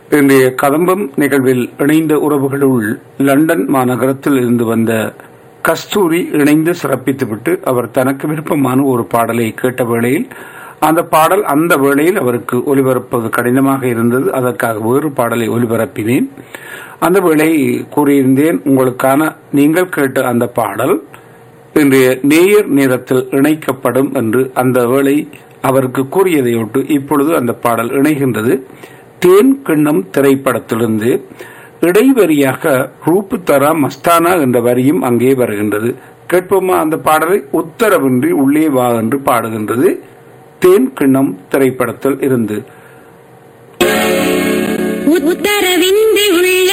இன்றைய கதம்பம் நிகழ்வில் இணைந்த உறவுகளுள் லண்டன் மாநகரத்தில் இருந்து வந்த கஸ்தூரி இணைந்து சிறப்பித்துவிட்டு அவர் தனக்கு விருப்பமான ஒரு பாடலை கேட்ட வேளையில் அந்த பாடல் அந்த வேளையில் அவருக்கு ஒலிபரப்பது கடினமாக இருந்தது அதற்காக வேறு பாடலை ஒலிபரப்பினேன் அந்த வேளை கூறியிருந்தேன் உங்களுக்கான நீங்கள் கேட்ட அந்த பாடல் இன்றைய நேயர் நேரத்தில் இணைக்கப்படும் என்று அந்த வேளை அவருக்கு கூறியதையொட்டு இப்பொழுது அந்த பாடல் இணைகின்றது தேன் கிண்ணம் திரைப்படத்திலிருந்து இடைவரியாக ரூப்பு தரா மஸ்தானா என்ற வரியும் அங்கே வருகின்றது கேட்போமா அந்த பாடலை உத்தரவின்றி உள்ளே வா என்று பாடுகின்றது தேன் கிண்ணம் திரைப்படத்தில் இருந்து உத்தரவின்றி உள்ளே